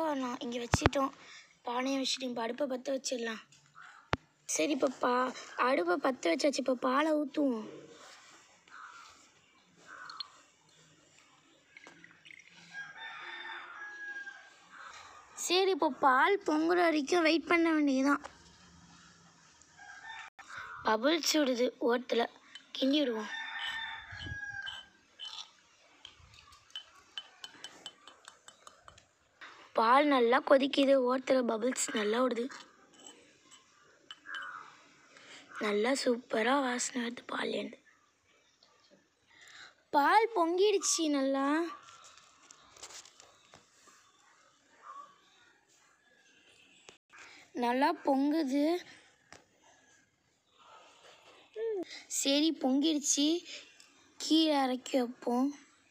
நான் இங்கே வச்சிட்டோம் பானையை வச்சுட்டு இப்போ அடுப்பை பற்ற வச்சிடலாம் சரி இப்போ பா அடுப்பை பற்ற வச்சாச்சு இப்போ பாலை ஊற்றுவோம் சரி இப்போ பால் பொங்குற வரைக்கும் வெயிட் பண்ண வேண்டியதுதான் பபுள்ஸ் விடுது ஓரத்தில் கிண்டி விடுவோம் பால் நல்லா கொதிக்குது ஓரத்தில் பபுள்ஸ் நல்லா விடுது நல்லா சூப்பராக வாசனை வருது பால்லேருந்து பால் பொங்கிடுச்சு நல்லா நல்லா பொங்குது சரி பொங்கிடுச்சு கீழே இறக்கி வைப்போம்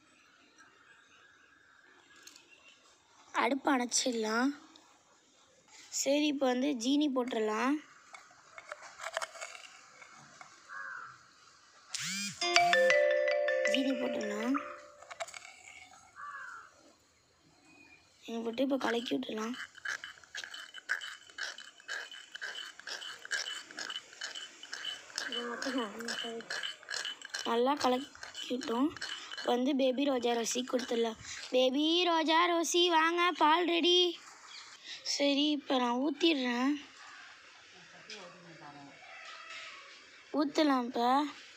அடுப்பு அணைச்சிடலாம் சரி இப்போ வந்து ஜீனி போட்டுடலாம் ஜீனி போட்டுடலாம் இங்கே போட்டு இப்போ கலக்கி விட்டுடலாம் நல்லா கலக்கிட்டோம் இப்போ வந்து பேபி ரோஜா ரோசி கொடுத்துடலாம் பேபி ரோஜா ரோசி வாங்க பால் ரெடி சரி இப்போ நான் ஊற்றிடுறேன் ஊற்றலாம் இப்போ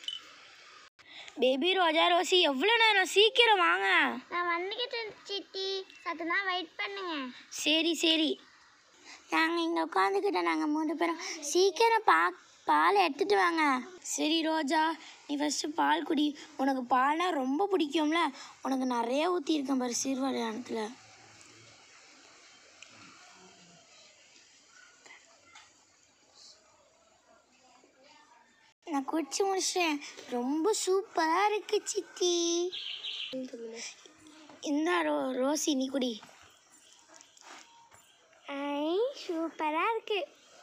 பேபி ரோஜா ரோசி எவ்வளோ நேரம் சீக்கிரம் வாங்க நான் வந்துக்கிட்டேன் சித்தி சத்து தான் வெயிட் பண்ணுங்க சரி சரி நாங்கள் இங்கே உட்காந்துக்கிட்டோம் நாங்கள் மூணு பேரும் சீக்கிரம் பா பாலை எடுத்துட்டு வாங்க சரி ரோஜா நீ ஃபஸ்ட்டு பால் குடி உனக்கு பால்னா ரொம்ப பிடிக்கும்ல உனக்கு நிறைய ஊற்றிருக்கேன் பாரு சீர்வழியானத்தில் நான் குடிச்சு முடிச்சிட்டேன் ரொம்ப சூப்பராக இருக்கு சித்தி இந்தா ரோ ரோசி நீ குடி ஐ சூப்பராக இருக்கு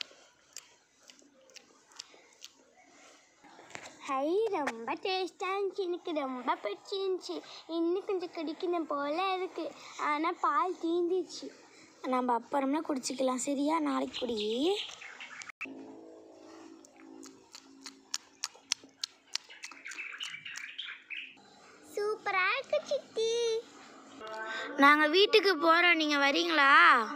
ஹை ரொம்ப டேஸ்டாக இருந்துச்சு எனக்கு ரொம்ப பிடிச்சிருந்துச்சி இன்னும் கொஞ்சம் குடிக்கணும் போல இருக்கு ஆனால் பால் தீந்துச்சு நம்ம அப்புறமா குடிச்சிக்கலாம் சரியா நாளைக்கு குடி சூப்பராக இருக்கு சித்தி நாங்கள் வீட்டுக்கு போகிறோம் நீங்கள் வரீங்களா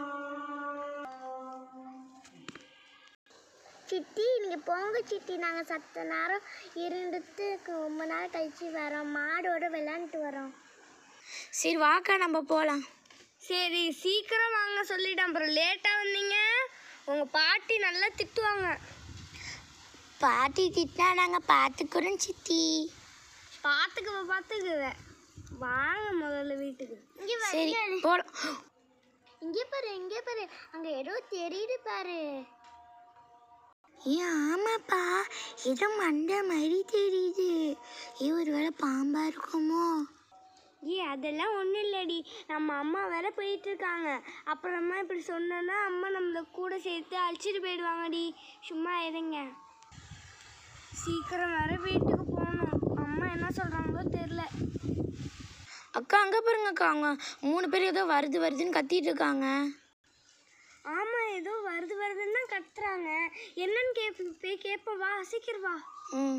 சித்தி நீங்கள் போங்க சித்தி நாங்கள் சத்த நேரம் இருந்துட்டு ரொம்ப நேரம் கழிச்சு வரோம் மாடோட விளையாண்டுட்டு வரோம் சரி வாக்கா நம்ம போகலாம் சரி சீக்கிரம் வாங்க சொல்லிட்டேன் அப்புறம் லேட்டாக வந்தீங்க உங்கள் பாட்டி நல்லா திட்டுவாங்க பாட்டி திட்டினா நாங்கள் பார்த்துக்குறோம் சித்தி பார்த்துக்குவ பார்த்துக்குவ வாங்க முதல்ல வீட்டுக்கு இங்கே சரி போகலாம் இங்கே பாரு இங்கே பாரு அங்கே ஏதோ தெரியுது பாரு ஏன் ஆமாப்பா ஏதோ மண்டை மாதிரி தெரியுது ஏ ஒரு வேளை பாம்பாக இருக்குமோ ஏ அதெல்லாம் ஒன்றும் இல்லடி நம்ம அம்மா வேற போயிட்டு இருக்காங்க அப்புறமா இப்படி சொன்னோன்னா அம்மா நம்மளை கூட சேர்த்து அழைச்சிட்டு போயிடுவாங்கடி சும்மா இருங்க சீக்கிரம் வேற வீட்டுக்கு போகணும் அம்மா என்ன சொல்கிறாங்களோ தெரில அக்கா அங்கே பாருங்கக்கா அவங்க மூணு பேர் ஏதோ வருது வருதுன்னு கத்திட்டு இருக்காங்க ஆமாம் ஏதோ வருது வருதுன்னு தான் கத்துறாங்க என்னன்னு கேப் போய் கேட்போம் வா சீக்கிரம் வா ம்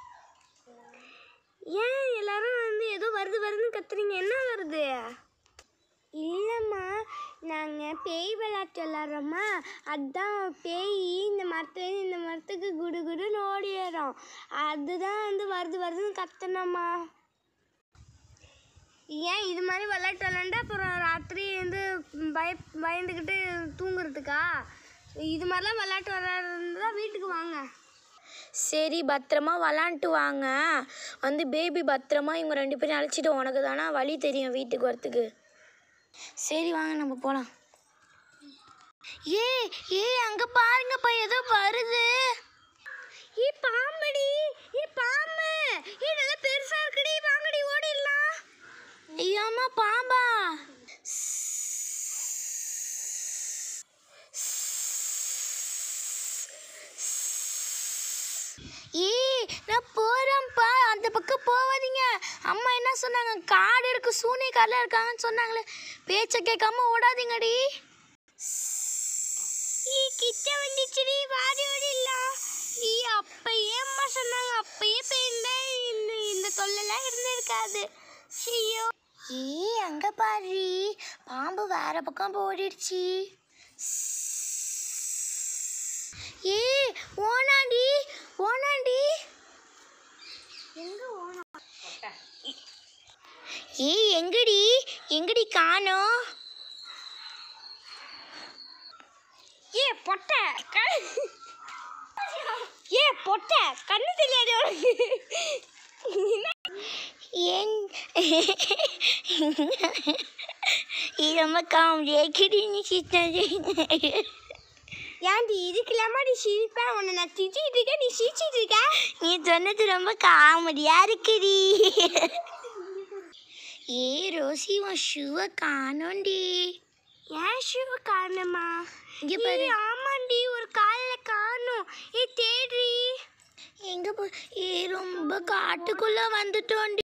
ஏன் எல்லாரும் வந்து ஏதோ வருது வருதுன்னு கத்துறீங்க என்ன வருது இல்லைம்மா நாங்கள் பேய் விளையாட்டு விளாட்றோமா அதான் பேய் இந்த மரத்துலேருந்து இந்த மரத்துக்கு குடு குடுன்னு ஓடிடுறோம் அதுதான் வந்து வருது வருதுன்னு கத்துனம்மா ஏன் இது மாதிரி விளையாட்டு விளாண்டா அப்புறம் ராத்திரி வந்து பய பயந்துக்கிட்டு தூங்குறதுக்கா இது மாதிரிலாம் விளையாட்டு விளையாடுறதா வீட்டுக்கு வாங்க சரி பத்திரமா விளாண்டுட்டு வாங்க வந்து பேபி பத்திரமா இவங்க ரெண்டு பேரும் அழைச்சிட்டு உனக்கு தானே வழி தெரியும் வீட்டுக்கு வரத்துக்கு சரி வாங்க நம்ம போகலாம் ஏ ஏ அங்கே பாருங்கப்பா ஏதோ வருது ஏ பாம்படி ஏ பாம்பு ஏ நல்லா பெருசா இருக்குடி வாங்கடி ஓடிடலாம் ஐயாமா பாம்பா ஏய் நான் போறேன்ப்பா அந்த பக்கம் போகாதீங்க அம்மா என்ன சொன்னாங்க காடு இருக்கு சூனியக்காரில் இருக்காங்கன்னு சொன்னாங்களே பேச்சை கேட்காம ஓடாதீங்கடி ஈ கிட்ட வந்துச்சுடி வாடி ஓடிடலாம் ஈ அப்பயே அம்மா சொன்னாங்க அப்பயே போயிருந்தா இந்த இந்த தொல்லைலாம் இருந்திருக்காது ஐயோ ஏய் அங்க பாரு பாம்பு வேற பக்கம் ஓடிடுச்சு ஏ ஓனாண்டி ஓனாண்டி எங்க ஓனம் ஏய் எங்கடி எங்கடி காணோம் ஏ பொட்டை க- ஏ பொட்டை கண்ணு தெரியாது உனக்கு ஏன் இது ரொம்ப காமெடியா கிடி நீ சிரிச்சது. ஏன்டி இதுக்கெல்லாமா நீ சிரிப்பேன் உன்னை நான் திட்டிட்டு இருக்கேன் நீ சிரிச்சிட்டு இருக்க நீ சொன்னது ரொம்ப காமெடியா இருக்குடி ஏ ரோசி உன் ஷூவை காணோண்டி ஏன் ஷூ காணுமா இங்க பாரு ஆமாண்டி ஒரு காலில் காணும் ஏ தேடி எங்க போ ஏ ரொம்ப காட்டுக்குள்ள வந்துட்டோண்டி